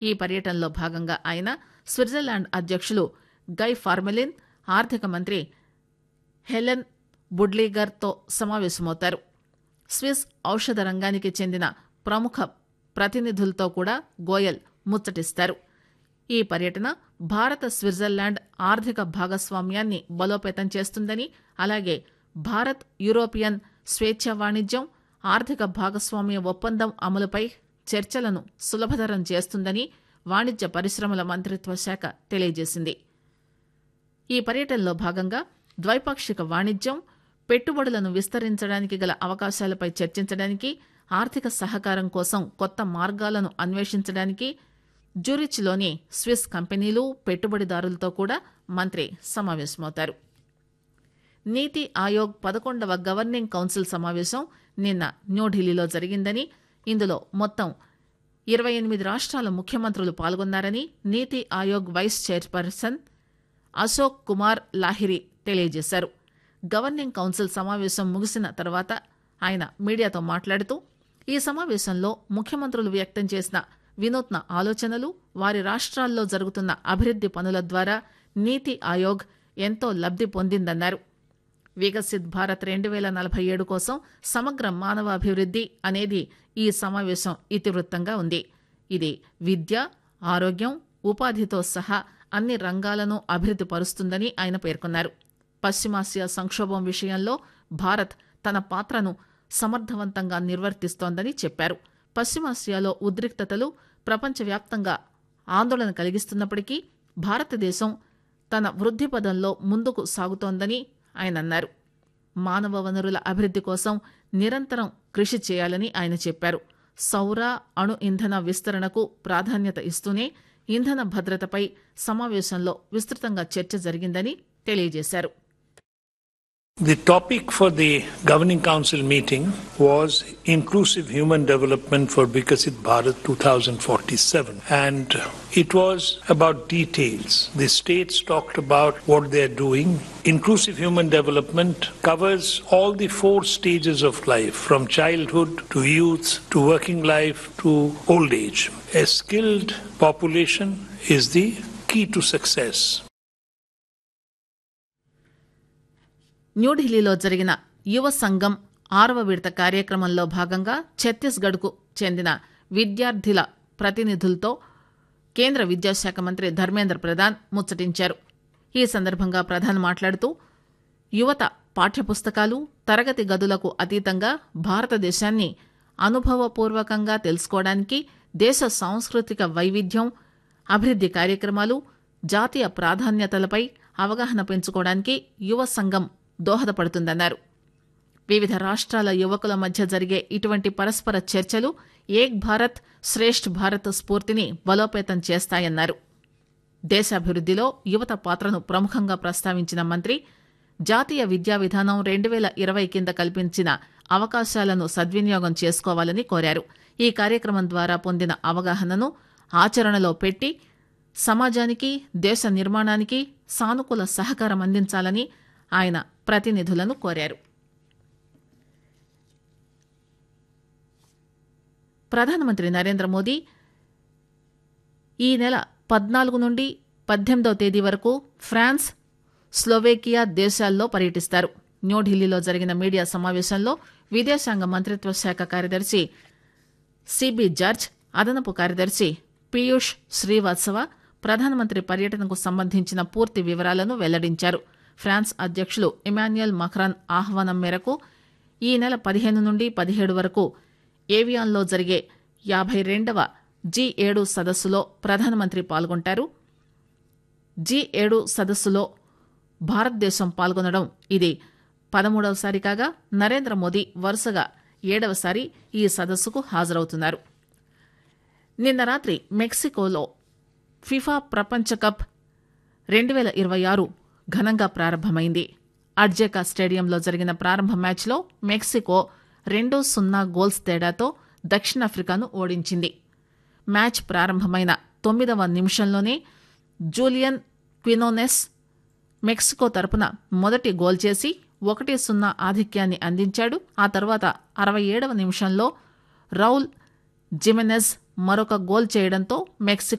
ఈ పర్యటనలో భాగంగా ఆయన స్విట్జర్లాండ్ అధ్యక్షులు గై ఫార్మెలిన్ ఆర్థిక మంత్రి హెలెన్ బుడ్లీగర్ తో సమావేశమవుతారు స్విస్ ఔషధ రంగానికి చెందిన ప్రముఖ ప్రతినిధులతో కూడా గోయల్ ముచ్చటిస్తారు ఈ పర్యటన భారత స్విట్జర్లాండ్ ఆర్థిక భాగస్వామ్యాన్ని బలోపేతం చేస్తుందని అలాగే భారత్ యూరోపియన్ స్వేచ్ఛ వాణిజ్యం ఆర్థిక భాగస్వామ్య ఒప్పందం అమలుపై చర్చలను సులభతరం చేస్తుందని వాణిజ్య పరిశ్రమల మంత్రిత్వ శాఖ తెలియజేసింది ఈ పర్యటనలో భాగంగా ద్వైపాక్షిక వాణిజ్యం పెట్టుబడులను విస్తరించడానికి గల అవకాశాలపై చర్చించడానికి ఆర్థిక సహకారం కోసం కొత్త మార్గాలను అన్వేషించడానికి జూరిచ్లోని స్విస్ కంపెనీలు పెట్టుబడిదారులతో కూడా మంత్రి సమావేశమవుతారు నీతి ఆయోగ్ పదకొండవ గవర్నింగ్ కౌన్సిల్ సమావేశం నిన్న న్యూఢిల్లీలో జరిగిందని ఇందులో మొత్తం ఇరవై ఎనిమిది రాష్ట్రాల ముఖ్యమంత్రులు పాల్గొన్నారని నీతి ఆయోగ్ వైస్ చైర్పర్సన్ అశోక్ కుమార్ లాహిరి తెలియజేశారు గవర్నింగ్ కౌన్సిల్ సమావేశం ముగిసిన తర్వాత ఆయన మీడియాతో మాట్లాడుతూ ఈ సమావేశంలో ముఖ్యమంత్రులు వ్యక్తం చేసిన వినూత్న ఆలోచనలు వారి రాష్ట్రాల్లో జరుగుతున్న అభివృద్ది పనుల ద్వారా నీతి ఆయోగ్ ఎంతో లబ్ది పొందిందన్నారు వికసిత్ భారత్ రెండు వేల నలభై ఏడు కోసం సమగ్ర మానవాభివృద్ది అనేది ఈ సమావేశం ఇతివృత్తంగా ఉంది ఇది విద్య ఆరోగ్యం ఉపాధితో సహా అన్ని రంగాలను అభివృద్ది పరుస్తుందని ఆయన పేర్కొన్నారు పశ్చిమాసియా సంక్షోభం విషయంలో భారత్ తన పాత్రను సమర్థవంతంగా నిర్వర్తిస్తోందని చెప్పారు పశ్చిమాసియాలో ఉద్రిక్తతలు ప్రపంచవ్యాప్తంగా ఆందోళన కలిగిస్తున్నప్పటికీ భారతదేశం తన వృద్ధి పదంలో ముందుకు సాగుతోందని ఆయన అన్నారు మానవ వనరుల అభివృద్ది కోసం నిరంతరం కృషి చేయాలని ఆయన చెప్పారు సౌర అణు ఇంధన విస్తరణకు ప్రాధాన్యత ఇస్తూనే ఇంధన భద్రతపై సమావేశంలో విస్తృతంగా చర్చ జరిగిందని తెలియజేశారు The topic for the Governing Council meeting was Inclusive Human Development for Vikasit Bharat 2047. And it was about details. The states talked about what they are doing. Inclusive human development covers all the four stages of life, from childhood to youth to working life to old age. A skilled population is the key to success. న్యూఢిల్లీలో జరిగిన యువ సంఘం ఆరవ విడత కార్యక్రమంలో భాగంగా ఛత్తీస్గఢ్కు చెందిన విద్యార్థుల ప్రతినిధులతో కేంద్ర విద్యాశాఖ మంత్రి ధర్మేంద్ర ప్రధాన్ ముచ్చటించారు ఈ సందర్భంగా ప్రధాన్ మాట్లాడుతూ యువత పాఠ్యపుస్తకాలు తరగతి గదులకు అతీతంగా భారతదేశాన్ని అనుభవపూర్వకంగా తెలుసుకోవడానికి దేశ సాంస్కృతిక వైవిధ్యం అభివృద్ది కార్యక్రమాలు జాతీయ ప్రాధాన్యతలపై అవగాహన పెంచుకోవడానికి యువ సంఘం దోహదపడుతుందన్నారు వివిధ రాష్ట్రాల యువకుల మధ్య జరిగే ఇటువంటి పరస్పర చర్చలు ఏక్ భారత్ శ్రేష్ఠ్ భారత్ స్ఫూర్తిని బలోపేతం చేస్తాయన్నారు దేశాభివృద్దిలో యువత పాత్రను ప్రముఖంగా ప్రస్తావించిన మంత్రి జాతీయ విద్యా విధానం రెండు వేల ఇరవై కింద కల్పించిన అవకాశాలను సద్వినియోగం చేసుకోవాలని కోరారు ఈ కార్యక్రమం ద్వారా పొందిన అవగాహనను ఆచరణలో పెట్టి సమాజానికి దేశ నిర్మాణానికి సానుకూల సహకారం అందించాలని ఆయన ప్రతినిధులను కోరారు ప్రధానమంత్రి నరేంద్ర మోదీ ఈ నెల పద్నాలుగు నుండి పద్దెనిమిదవ తేదీ వరకు ఫ్రాన్స్ స్లోవేకియా దేశాల్లో పర్యటిస్తారు న్యూఢిల్లీలో జరిగిన మీడియా సమావేశంలో విదేశాంగ మంత్రిత్వ శాఖ కార్యదర్శి సిబి జార్జ్ అదనపు కార్యదర్శి పీయూష్ శ్రీవాత్సవ ప్రధానమంత్రి పర్యటనకు సంబంధించిన పూర్తి వివరాలను వెల్లడించారు ఫ్రాన్స్ అధ్యక్షులు ఇమాన్యుయల్ మక్రాన్ ఆహ్వానం మేరకు ఈ నెల పదిహేను నుండి పదిహేడు వరకు ఏవియాన్లో జరిగే యాభై రెండవ జీ ఏడు సదస్సులో ప్రధానమంత్రి పాల్గొంటారు జీ ఏడు సదస్సులో భారతదేశం పాల్గొనడం ఇది పదమూడవసారి కాగా నరేంద్ర మోదీ వరుసగా ఏడవసారి ఈ సదస్సుకు హాజరవుతున్నారు నిన్న రాత్రి మెక్సికోలో ఫిఫా ప్రపంచ కప్ రెండు వేల ఇరవై ఆరు ఘనంగా ప్రారంభమైంది అడ్జెకా స్టేడియంలో జరిగిన ప్రారంభ మ్యాచ్లో మెక్సికో రెండు సున్నా గోల్స్ తేడాతో దక్షిణాఫ్రికాను ఓడించింది మ్యాచ్ ప్రారంభమైన తొమ్మిదవ నిమిషంలోనే జూలియన్ క్వినోనెస్ మెక్సికో తరపున మొదటి గోల్ చేసి ఒకటి సున్నా ఆధిక్యాన్ని అందించాడు ఆ తర్వాత అరవై ఏడవ నిమిషంలో రౌల్ జిమెనెజ్ మరొక గోల్ చేయడంతో మెక్సికో